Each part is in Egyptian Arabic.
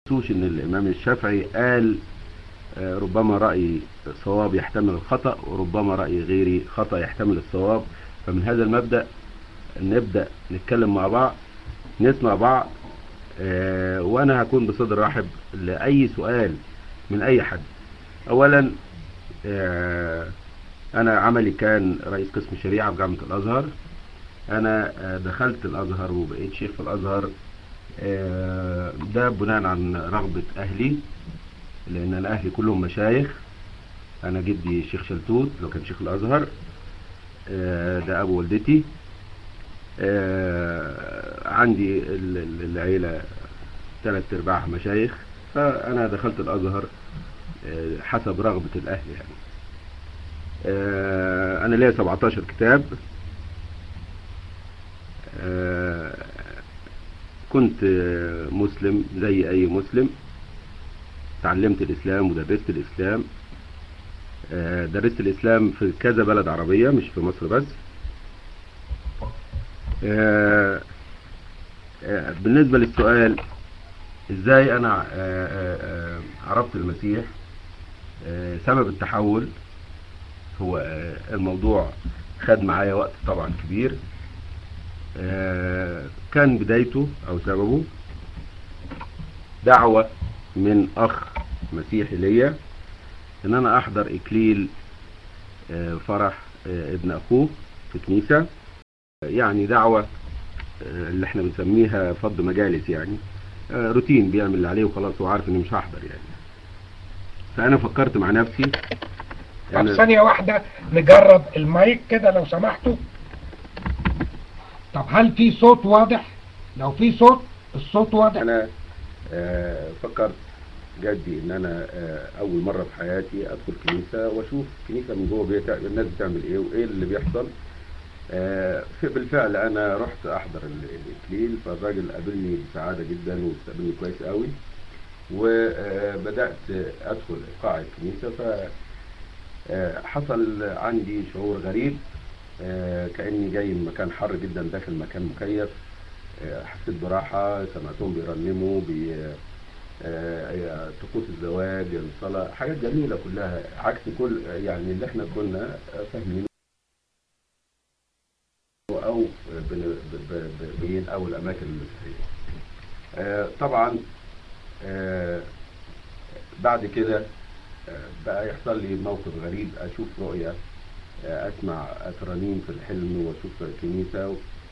تنسوش ان الامام الشافعي قال آه، ربما رأي صواب يحتمل الخطأ وربما رأي غيري خطأ يحتمل الصواب فمن هذا المبدأ نبدأ نتكلم مع بعض نسمع بعض آه، وانا هكون بصدر رحب لأي سؤال من اي حد اولا آه، انا عملي كان رئيس قسم شريعة في جامعة الازهر انا آه، دخلت الازهر وبقيت شيخ في الازهر آه، ده بناء عن رغبة اهلي لان انا اهلي كلهم مشايخ انا جدي شيخ شلتوت لو كان شيخ الازهر آه، ده ابو والدتي آه، عندي ال- ال- العيلة ثلاث ارباعها مشايخ فانا دخلت الازهر آه، حسب رغبة الاهل يعني آه، انا ليا 17 كتاب آه، كنت آه، مسلم زي اي مسلم تعلمت الاسلام ودرست الاسلام آه، درست الاسلام في كذا بلد عربية مش في مصر بس آه، آه، بالنسبة للسؤال ازاي انا آه، آه، آه، عرفت المسيح آه، سبب التحول هو آه، الموضوع خد معايا وقت طبعا كبير آه، كان بدايته او سببه دعوة من اخ مسيحي ليا ان انا احضر اكليل آه، فرح آه، ابن اخوه في كنيسة يعني دعوة آه، اللي احنا بنسميها فض مجالس يعني آه، روتين بيعمل اللي عليه وخلاص هو عارف اني مش هحضر يعني فانا فكرت مع نفسي طب ثانية واحدة نجرب المايك كده لو سمحتوا طب هل في صوت واضح لو في صوت الصوت واضح انا آه، فكرت جدي ان انا آه، اول مره في حياتي ادخل كنيسه واشوف كنيسه من جوه بيت الناس بتعمل ايه وايه اللي بيحصل آه، ف- بالفعل انا رحت احضر ال- الاكليل فالراجل قابلني بسعاده جدا واستقبلني كويس قوي وبدات ادخل قاع الكنيسه ف آه، حصل عندي شعور غريب آه، كاني جاي من مكان حر جدا داخل مكان مكيف آه، حسيت براحه سمعتهم بيرنموا بي آه، طقوس الزواج الصلاه حاجات جميله كلها عكس كل يعني اللي احنا كنا فاهمينه او بن- ب- ب- ب- بين او الاماكن المسيحيه آه، طبعا آه، بعد كده آه، بقى يحصل لي موقف غريب اشوف رؤية آه، اسمع اترانيم في الحلم واشوف كنيسة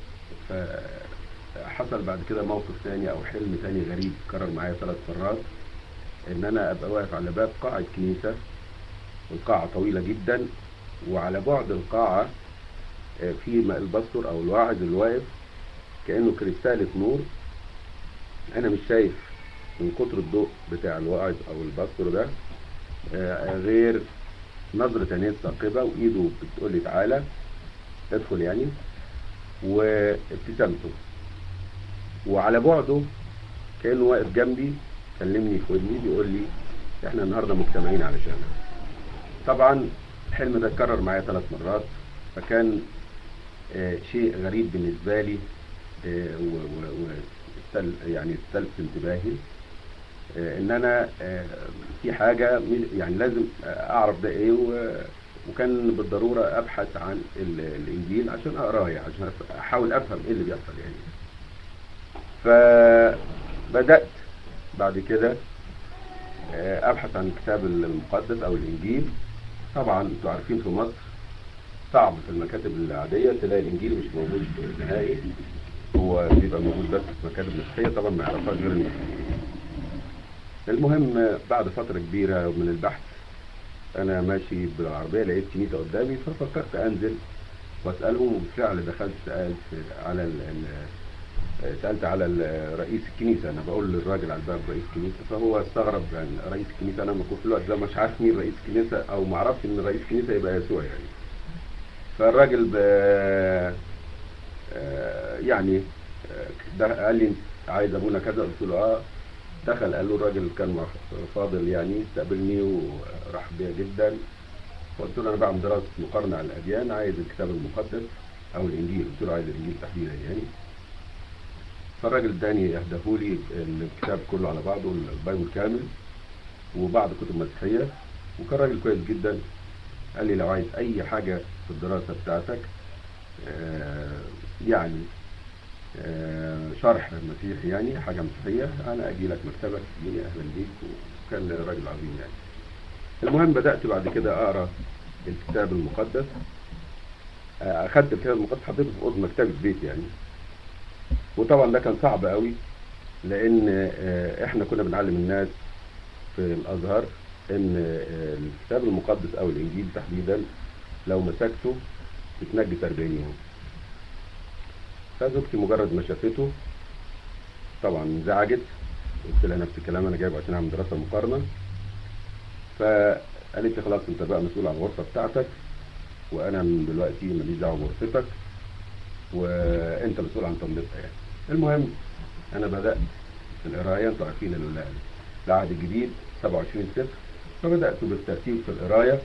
فحصل بعد كده موقف تاني او حلم تاني غريب كرر معايا ثلاث مرات ان انا ابقى واقف على باب قاعة كنيسة والقاعة طويلة جدا وعلى بعد القاعة آه، في م- البستر او الواعظ اللي واقف كأنه كريستالة نور انا مش شايف من كتر الضوء بتاع الواعظ او البستر ده آه، غير نظرة عينيه الثاقبة وايده بتقول لي تعالى ادخل يعني وابتسامته وعلى بعده كأنه واقف جنبي كلمني في ودني بيقول لي احنا النهارده مجتمعين علشانك يعني الحلم ده اتكرر معايا ثلاث مرات فكان آه، شيء غريب بالنسبة لي آه، و- و- واستل يعني استلفت انتباهي آه، ان انا آه، في حاجة من- يعني لازم آه، اعرف ده ايه و- وكان بالضرورة ابحث عن ال- الانجيل عشان اقراه يعني عشان أف- احاول افهم ايه اللي بيحصل يعني فبدأت بعد كده آه، ابحث عن الكتاب المقدس او الانجيل طبعا انتوا عارفين في مصر صعب في المكاتب العادية تلاقي الانجيل مش موجود نهائي هو بيبقى موجود بس في مكاتب مسيحية طبعا ما يعرفهاش غير المسيحيين المهم بعد فترة كبيرة من البحث انا ماشي بالعربية لقيت كنيسة قدامي ففكرت انزل واسألهم وبالفعل دخلت سألت على ال ال- سألت على ال- رئيس الكنيسة أنا بقول للراجل على الباب رئيس الكنيسة فهو استغرب يعني رئيس الكنيسة أنا لما كنت في الوقت ده مش عارف مين رئيس الكنيسة أو ما أعرفش إن رئيس الكنيسة يبقى يسوع يعني فالراجل ب... آه، يعني آه، ده قال لي عايز أبونا كذا قلت له أه دخل قال له الراجل كان مع- فاضل يعني استقبلني ورحب بيا جدا وقلت له أنا بعمل دراسة مقارنة على الأديان عايز الكتاب المقدس أو الإنجيل قلت له عايز الإنجيل تحديدا يعني فالراجل اداني اهداهولي الكتاب كله على بعضه البايبل كامل وبعض كتب مسيحيه وكان راجل كويس جدا قال لي لو عايز اي حاجه في الدراسه بتاعتك آه يعني آه شرح مسيحي يعني حاجه مسيحيه انا اجي لك مكتبك تجيني اهلا بيك وكان راجل عظيم يعني المهم بدات بعد كده اقرا الكتاب المقدس آه اخدت الكتاب المقدس حطيته في اوضه مكتبه بيت يعني وطبعا ده كان صعب قوي لان آه احنا كنا بنعلم الناس في الازهر ان الكتاب المقدس او الانجيل تحديدا لو مسكته تتنجس 40 يوم فزوجتي مجرد ما شافته طبعا انزعجت قلت لها نفس الكلام انا جايبه عشان اعمل دراسه مقارنه فقالت لي خلاص انت بقى مسؤول عن الغرفه بتاعتك وانا من دلوقتي ماليش دعوه بغرفتك وانت مسؤول عن تنظيفها يعني المهم انا بدات في القرايه انتوا عارفين العهد الجديد 27 سفر فبدات بالترتيب في القرايه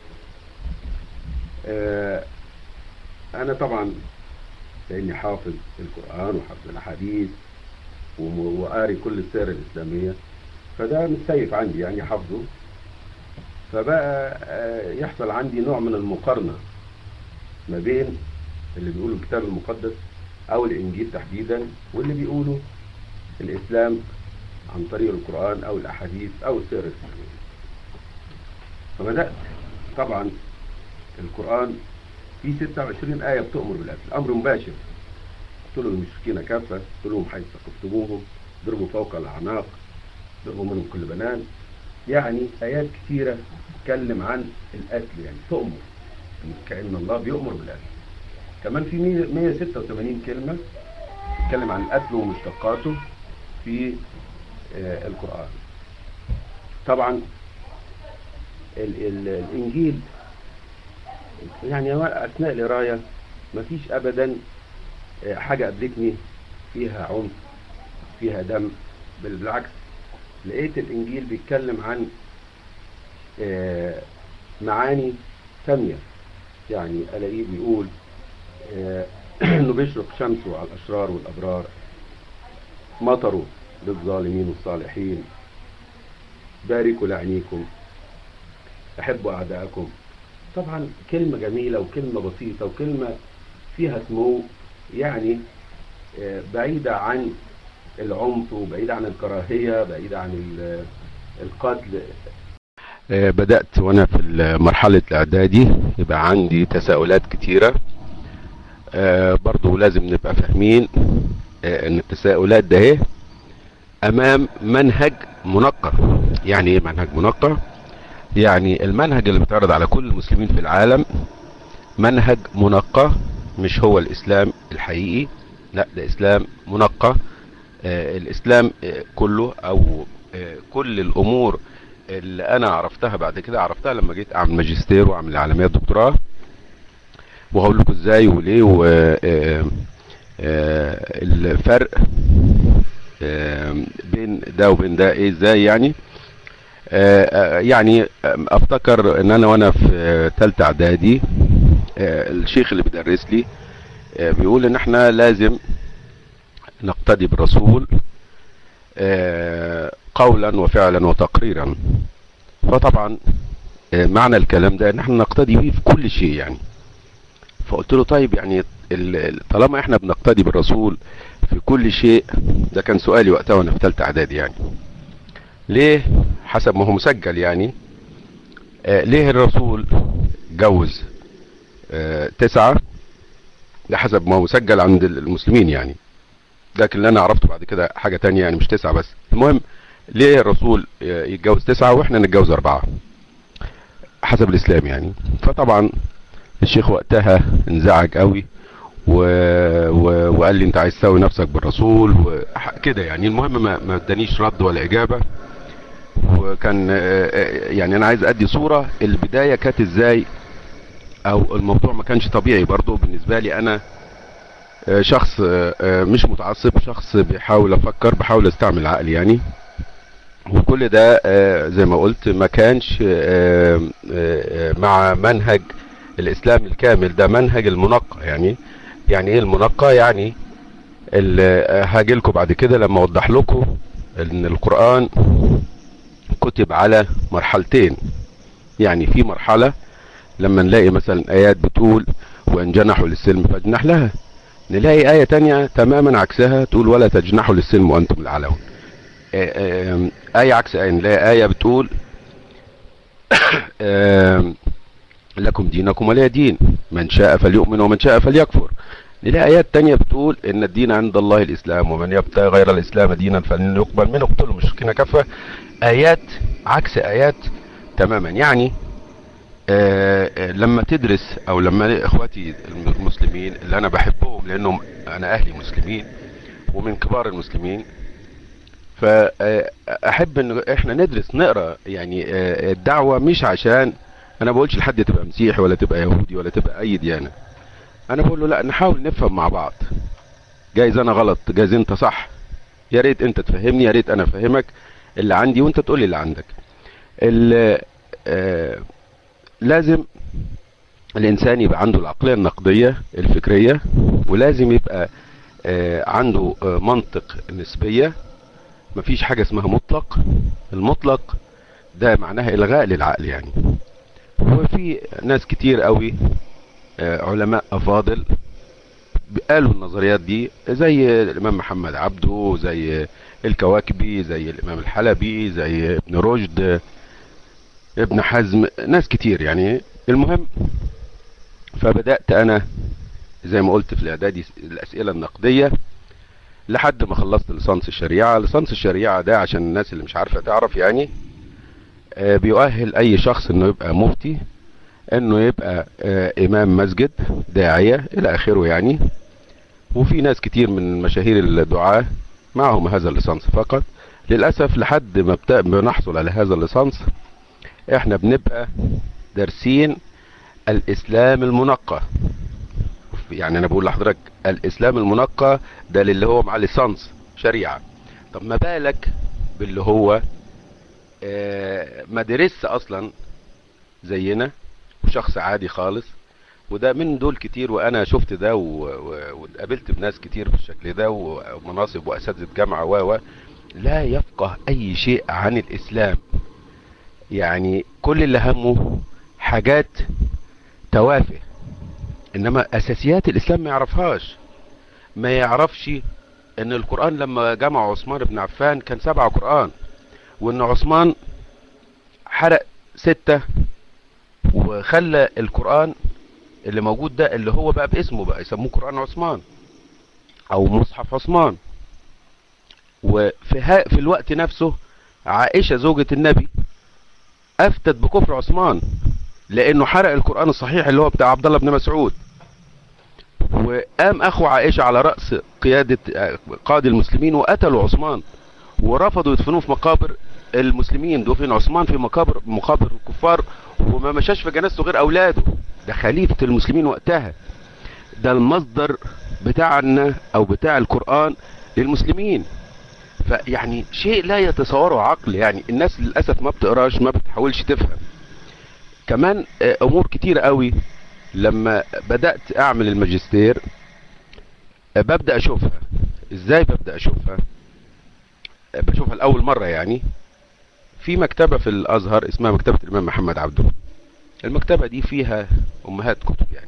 آه انا طبعا لاني حافظ القران وحافظ الاحاديث وقاري كل السير الاسلاميه فده متسيف عندي يعني حافظه فبقى آه يحصل عندي نوع من المقارنه ما بين اللي بيقولوا الكتاب المقدس او الانجيل تحديدا واللي بيقولوا الاسلام عن طريق القران او الاحاديث او السير الاسلاميه فبدات طبعا القران في 26 ايه بتامر بالقتل امر مباشر قتلوا المشركين كافه قتلوهم حيث ثقفتموهم ضربوا فوق الاعناق ضربوا منهم كل بنان يعني ايات كثيره تتكلم عن القتل يعني تؤمر كان الله بيؤمر بالقتل كمان في 186 كلمه تتكلم عن القتل ومشتقاته في آه القران طبعا ال ال الانجيل يعني اثناء القرايه مفيش ابدا حاجه قابلتني فيها عنف فيها دم بل بالعكس لقيت الانجيل بيتكلم عن معاني ساميه يعني الاقيه بيقول انه بيشرق شمسه على الاشرار والابرار مطره للظالمين والصالحين باركوا لعينيكم احبوا اعداءكم طبعا كلمه جميله وكلمه بسيطه وكلمه فيها سمو يعني بعيده عن العنف وبعيده عن الكراهيه بعيده عن القتل بدات وانا في مرحله الاعدادي يبقى عندي تساؤلات كتيره برضو لازم نبقى فاهمين ان التساؤلات ده ايه امام منهج منقى يعني ايه منهج منقى يعني المنهج اللي بيتعرض على كل المسلمين في العالم منهج منقى مش هو الاسلام الحقيقي لا ده اسلام منقى آه الاسلام آه كله او آه كل الامور اللي انا عرفتها بعد كده عرفتها لما جيت اعمل ماجستير واعمل اعلاميه دكتوراه وهقول لكم ازاي وليه و الفرق بين ده وبين ده ايه ازاي يعني يعني افتكر ان انا وانا في ثالثه اعدادي الشيخ اللي بيدرس لي بيقول ان احنا لازم نقتدي بالرسول قولا وفعلا وتقريرا فطبعا معنى الكلام ده ان احنا نقتدي بيه في كل شيء يعني فقلت له طيب يعني طالما احنا بنقتدي بالرسول في كل شيء ده كان سؤالي وقتها وانا في ثالثه اعدادي يعني ليه حسب ما هو مسجل يعني آه ليه الرسول جوز آه تسعة ده حسب ما هو مسجل عند المسلمين يعني لكن اللي انا عرفته بعد كده حاجة تانية يعني مش تسعة بس المهم ليه الرسول يتجوز تسعة واحنا نتجوز اربعة حسب الاسلام يعني فطبعا الشيخ وقتها انزعج قوي و... و... وقال لي انت عايز تساوي نفسك بالرسول وكده يعني المهم ما ما ادانيش رد ولا اجابه وكان يعني انا عايز ادي صوره البدايه كانت ازاي او الموضوع ما كانش طبيعي برضو بالنسبه لي انا شخص مش متعصب شخص بيحاول افكر بحاول استعمل عقلي يعني وكل ده زي ما قلت ما كانش مع منهج الاسلام الكامل ده منهج المنقى يعني يعني ايه المنقى يعني هاجي لكم بعد كده لما اوضح لكم ان القرآن كتب على مرحلتين يعني في مرحلة لما نلاقي مثلا ايات بتقول وان جنحوا للسلم فاجنح لها نلاقي آية تانية تماما عكسها تقول ولا تجنحوا للسلم وانتم العلون آية عكس آية نلاقي آية بتقول لكم دينكم ولي دين من شاء فليؤمن ومن شاء فليكفر نلاقي آيات تانية بتقول إن الدين عند الله الإسلام ومن يبتغي غير الإسلام دينا فلن يقبل منه اقتلوا المشركين كفة آيات عكس آيات تماما يعني آه لما تدرس او لما اخواتي المسلمين اللي انا بحبهم لانهم انا اهلي مسلمين ومن كبار المسلمين فاحب ان احنا ندرس نقرا يعني آه الدعوه مش عشان انا بقولش لحد تبقى مسيحي ولا تبقى يهودي ولا تبقى اي ديانه انا بقول له لا نحاول نفهم مع بعض جايز انا غلط جايز انت صح يا ريت انت تفهمني يا ريت انا افهمك اللي عندي وانت تقول لي اللي عندك آه لازم الانسان يبقى عنده العقليه النقديه الفكريه ولازم يبقى آه عنده آه منطق نسبيه مفيش حاجه اسمها مطلق المطلق ده معناها الغاء للعقل يعني وفي ناس كتير قوي آه علماء افاضل قالوا النظريات دي زي الامام محمد عبده زي الكواكبي زي الامام الحلبي زي ابن رشد ابن حزم ناس كتير يعني المهم فبدأت انا زي ما قلت في الاعدادي الاسئلة النقدية لحد ما خلصت لسانس الشريعة لسانس الشريعة ده عشان الناس اللي مش عارفة تعرف يعني آه بيؤهل اي شخص انه يبقى مفتي انه يبقى آه امام مسجد داعية الى اخره يعني وفي ناس كتير من مشاهير الدعاة معهم هذا الليسانس فقط للأسف لحد ما بنحصل على هذا الليسانس احنا بنبقى دارسين الاسلام المنقى يعني انا بقول لحضرتك الاسلام المنقى ده اللي هو مع ليسانس شريعة طب ما بالك باللي هو آه ما درس اصلا زينا وشخص عادي خالص وده من دول كتير وانا شفت ده واتقابلت بناس كتير بالشكل ده ومناصب واساتذه جامعه و لا يفقه اي شيء عن الاسلام يعني كل اللي همه حاجات توافه انما اساسيات الاسلام ما يعرفهاش ما يعرفش ان القرآن لما جمع عثمان بن عفان كان سبع قرآن وان عثمان حرق ستة وخلى القرآن اللي موجود ده اللي هو بقى باسمه بقى يسموه قرآن عثمان او مصحف عثمان وفي ها في الوقت نفسه عائشة زوجة النبي افتت بكفر عثمان لانه حرق القرآن الصحيح اللي هو بتاع عبد الله بن مسعود وقام اخو عائشة على رأس قيادة قاضي المسلمين وقتلوا عثمان ورفضوا يدفنوه في مقابر المسلمين دفن عثمان في مقابر مقابر الكفار وما مشاش في جنازته غير اولاده ده خليفة المسلمين وقتها ده المصدر بتاعنا او بتاع القرآن للمسلمين فيعني شيء لا يتصوره عقل يعني الناس للأسف ما بتقراش ما بتحاولش تفهم كمان امور كتير قوي لما بدأت اعمل الماجستير ببدأ اشوفها ازاي ببدأ اشوفها بشوفها الاول مرة يعني في مكتبة في الازهر اسمها مكتبة الامام محمد عبده المكتبة دي فيها امهات كتب يعني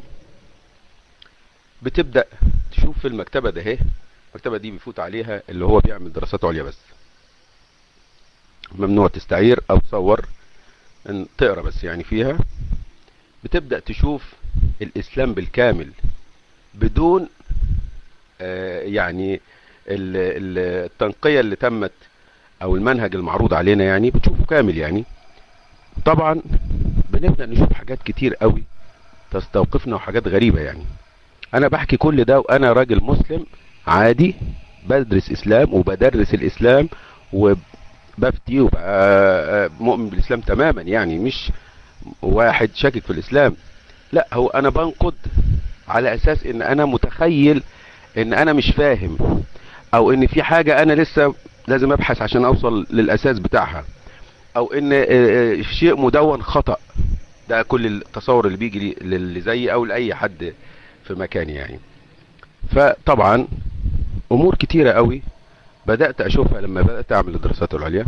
بتبدأ تشوف في المكتبة ده اهي المكتبة دي بيفوت عليها اللي هو بيعمل دراسات عليا بس ممنوع تستعير او تصور ان تقرا بس يعني فيها بتبدأ تشوف الاسلام بالكامل بدون آه يعني التنقية اللي تمت او المنهج المعروض علينا يعني بتشوفه كامل يعني طبعا بنبدأ نشوف حاجات كتير قوي تستوقفنا وحاجات غريبة يعني انا بحكي كل ده وانا راجل مسلم عادي بدرس اسلام وبدرس الاسلام وبفتي وبقى مؤمن بالاسلام تماما يعني مش واحد شاكك في الاسلام لا هو انا بنقد على اساس ان انا متخيل ان انا مش فاهم او ان في حاجة انا لسه لازم ابحث عشان اوصل للاساس بتاعها او ان شيء مدون خطأ ده كل التصور اللي بيجي اللي زي او لاي حد في مكاني يعني فطبعا امور كتيرة قوي بدأت اشوفها لما بدأت اعمل الدراسات العليا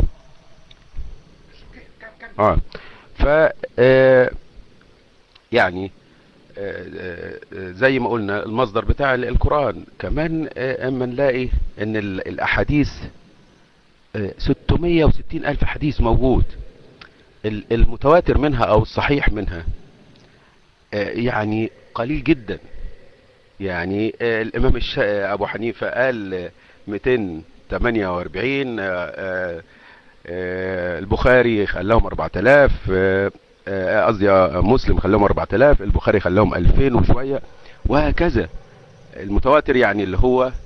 اه ف آه، يعني آه، آه، زي ما قلنا المصدر بتاع القرآن كمان آه، اما نلاقي ان ال- الاحاديث آه، 660 الف حديث موجود ال- المتواتر منها او الصحيح منها آه، يعني قليل جدا يعني آه، الامام الش... آه، ابو حنيفة قال آه، 248 آه، آه، آه، البخاري خلاهم 4000 آه، آه، قصدي آه، مسلم خلاهم 4000 البخاري خلاهم 2000 وشوية وهكذا المتواتر يعني اللي هو آه،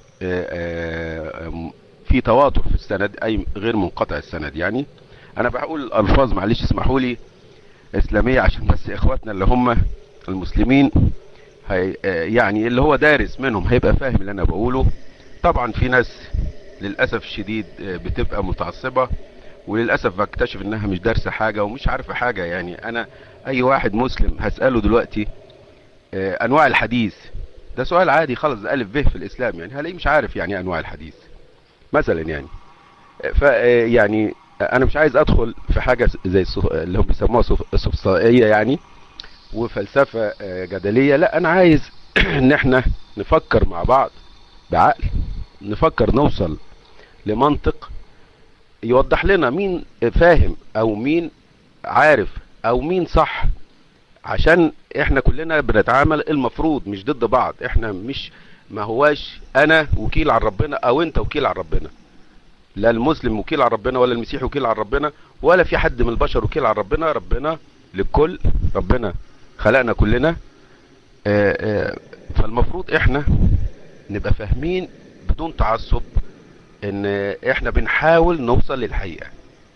آه، آه، في تواتر في السند اي غير منقطع السند يعني انا بقول الفاظ معلش اسمحوا لي اسلاميه عشان بس اخواتنا اللي هم المسلمين هي آه، يعني اللي هو دارس منهم هيبقى فاهم اللي انا بقوله طبعا في ناس للاسف الشديد آه، بتبقى متعصبه وللاسف بكتشف انها مش دارسه حاجه ومش عارفه حاجه يعني انا اي واحد مسلم هساله دلوقتي آه، انواع الحديث ده سؤال عادي خالص ده الف ب في الاسلام يعني هلاقيه مش عارف يعني إيه انواع الحديث مثلا يعني ف يعني انا مش عايز ادخل في حاجه زي الصف- اللي هم بيسموها صف- صفصائيه يعني وفلسفه آه، جدليه لا انا عايز ان احنا نفكر مع بعض بعقل نفكر نوصل لمنطق يوضح لنا مين فاهم او مين عارف او مين صح عشان احنا كلنا بنتعامل المفروض مش ضد بعض احنا مش ما هواش انا وكيل عن ربنا او انت وكيل عن ربنا لا المسلم وكيل عن ربنا ولا المسيحي وكيل عن ربنا ولا في حد من البشر وكيل عن ربنا ربنا للكل ربنا خلقنا كلنا آه، آه، فالمفروض احنا نبقى فاهمين بدون تعصب ان احنا بنحاول نوصل للحقيقة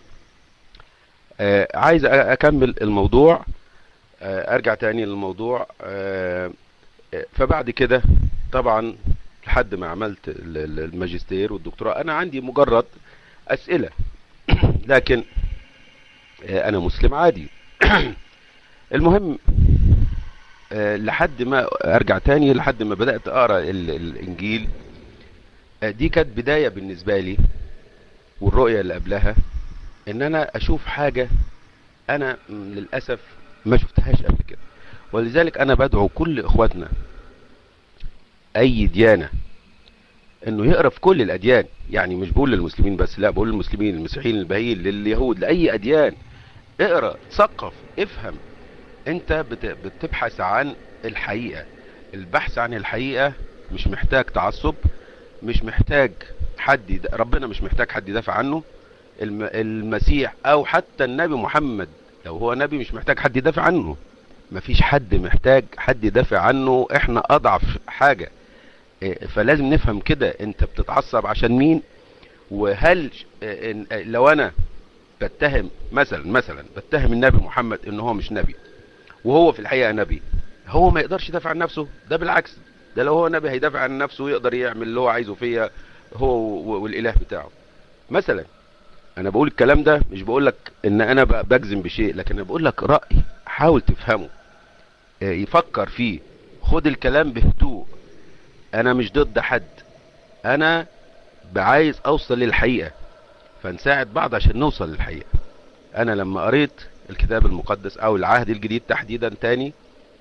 آه، عايز أ- اكمل الموضوع آه، ارجع تاني للموضوع آه، آه، فبعد كده طبعا لحد ما عملت ال- ال- الماجستير والدكتوراه انا عندي مجرد اسئلة لكن آه، انا مسلم عادي المهم آه، لحد ما ارجع تاني لحد ما بدأت اقرا ال- الانجيل آه، دي كانت بداية بالنسبة لي والرؤية اللي قبلها ان انا اشوف حاجة انا م- للأسف ما شفتهاش قبل كده ولذلك انا بدعو كل اخواتنا اي ديانة انه يقرا في كل الاديان يعني مش بقول للمسلمين بس لا بقول للمسلمين المسيحيين البهيين لليهود لاي اديان اقرا ثقف افهم انت بت- بتبحث عن الحقيقة البحث عن الحقيقة مش محتاج تعصب مش محتاج حد يد... ربنا مش محتاج حد يدافع عنه الم... المسيح او حتى النبي محمد لو هو نبي مش محتاج حد يدافع عنه مفيش حد محتاج حد يدافع عنه احنا اضعف حاجة إيه، فلازم نفهم كده انت بتتعصب عشان مين وهل إيه، إن- لو انا بتهم مثلا مثلا بتهم النبي محمد ان هو مش نبي وهو في الحقيقة نبي هو ما يقدرش يدافع عن نفسه ده بالعكس ده لو هو نبي هيدافع عن نفسه ويقدر يعمل اللي هو عايزه فيا هو و- والاله بتاعه مثلا انا بقول الكلام ده مش بقول لك ان انا ب- بجزم بشيء لكن انا بقول لك رأي حاول تفهمه آه، يفكر فيه خد الكلام بهدوء انا مش ضد حد انا بعايز اوصل للحقيقة فنساعد بعض عشان نوصل للحقيقة انا لما قريت الكتاب المقدس او العهد الجديد تحديدا تاني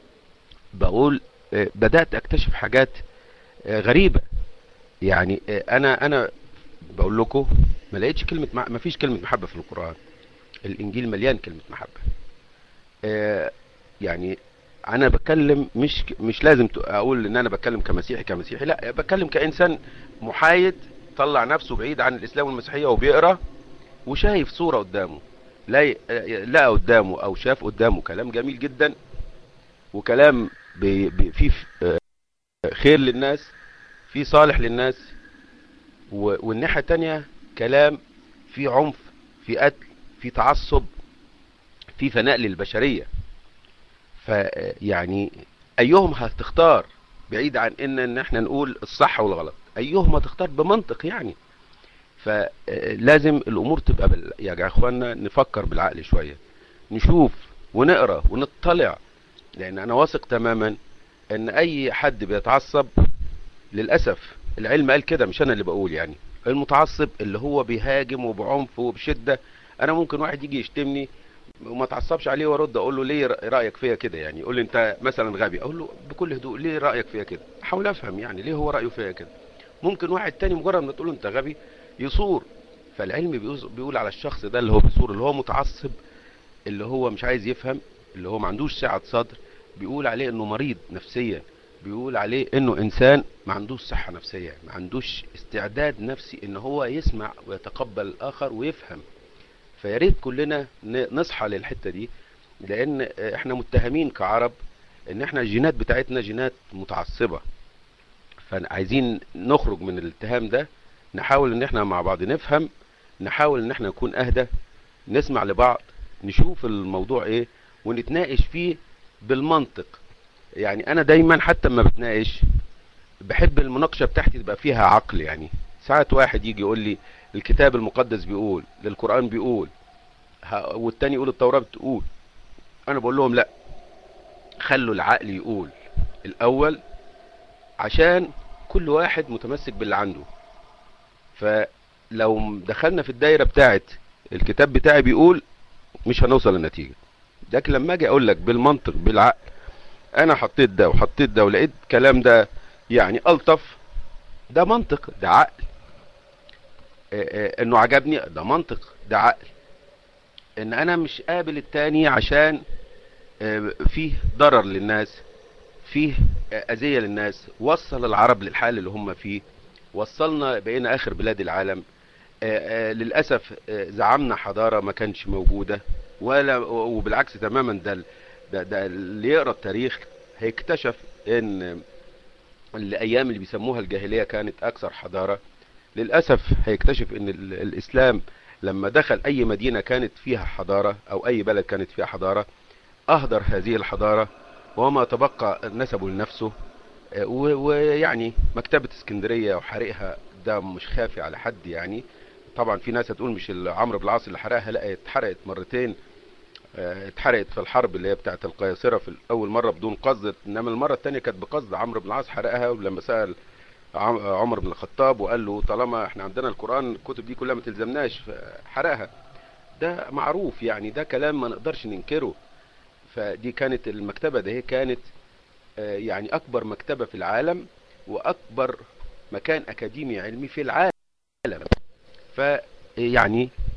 بقول آه، بدأت اكتشف حاجات آه، غريبة يعني آه، انا انا بقول لكم ما لقيتش كلمة مع... ما فيش كلمة محبة في القرآن الانجيل مليان كلمة محبة آه، يعني انا بتكلم مش مش لازم ت- اقول ان انا بتكلم كمسيحي كمسيحي لا بتكلم كانسان محايد طلع نفسه بعيد عن الاسلام والمسيحيه وبيقرا وشايف صوره قدامه لا لقى قدامه او شاف قدامه كلام جميل جدا وكلام بي بي فيه آه، خير للناس فيه صالح للناس و- والناحيه التانية كلام فيه عنف فيه قتل فيه تعصب فيه فناء للبشريه فيعني ايهم هتختار بعيد عن ان ان احنا نقول الصح والغلط ايهم هتختار بمنطق يعني فلازم الامور تبقى بال... يا اخوانا نفكر بالعقل شويه نشوف ونقرا ونطلع لان انا واثق تماما ان اي حد بيتعصب للاسف العلم قال كده مش انا اللي بقول يعني المتعصب اللي هو بيهاجم وبعنف وبشده انا ممكن واحد يجي يشتمني وما اتعصبش عليه وارد اقول له ليه رايك فيا كده يعني يقول لي انت مثلا غبي اقول له بكل هدوء ليه رايك فيا كده احاول افهم يعني ليه هو رايه فيا كده ممكن واحد تاني مجرد ما تقول له انت غبي يصور فالعلم بيقول على الشخص ده اللي هو بيصور اللي هو متعصب اللي هو مش عايز يفهم اللي هو ما عندوش سعة صدر بيقول عليه انه مريض نفسيا بيقول عليه انه انسان ما عندوش صحة نفسية ما عندوش استعداد نفسي ان هو يسمع ويتقبل الاخر ويفهم فيا ريت كلنا نصحى للحتة دي لان احنا متهمين كعرب ان احنا الجينات بتاعتنا جينات متعصبة فعايزين نخرج من الاتهام ده نحاول ان احنا مع بعض نفهم نحاول ان احنا نكون اهدى نسمع لبعض نشوف الموضوع ايه ونتناقش فيه بالمنطق يعني انا دايما حتى لما بتناقش بحب المناقشه بتاعتي تبقى فيها عقل يعني ساعات واحد يجي يقول لي الكتاب المقدس بيقول القران بيقول والتاني يقول التوراه بتقول انا بقول لهم لا خلوا العقل يقول الاول عشان كل واحد متمسك باللي عنده فلو دخلنا في الدايره بتاعت الكتاب بتاعي بيقول مش هنوصل للنتيجه لكن لما اجي اقول لك بالمنطق بالعقل انا حطيت ده وحطيت ده ولقيت الكلام ده يعني الطف ده منطق ده عقل انه عجبني ده منطق ده عقل ان انا مش قابل التاني عشان فيه ضرر للناس فيه اذية للناس وصل العرب للحال اللي هم فيه وصلنا بقينا اخر بلاد العالم للاسف زعمنا حضارة ما كانش موجودة ولا وبالعكس تماما ده ده, ده اللي يقرا التاريخ هيكتشف ان الايام اللي بيسموها الجاهليه كانت اكثر حضاره للاسف هيكتشف ان الاسلام لما دخل اي مدينه كانت فيها حضاره او اي بلد كانت فيها حضاره اهدر هذه الحضاره وما تبقى نسبه لنفسه ويعني مكتبه اسكندريه وحريقها ده مش خافي على حد يعني طبعا في ناس هتقول مش عمرو بن العاص اللي حرقها لا اتحرقت مرتين اتحرقت في الحرب اللي هي بتاعت القياصرة في اول مرة بدون قصد انما المرة الثانية كانت بقصد عمرو بن العاص حرقها ولما سأل عمر بن الخطاب وقال له طالما احنا عندنا القرآن الكتب دي كلها ما تلزمناش حرقها ده معروف يعني ده كلام ما نقدرش ننكره فدي كانت المكتبة ده هي كانت يعني اكبر مكتبة في العالم واكبر مكان اكاديمي علمي في العالم فيعني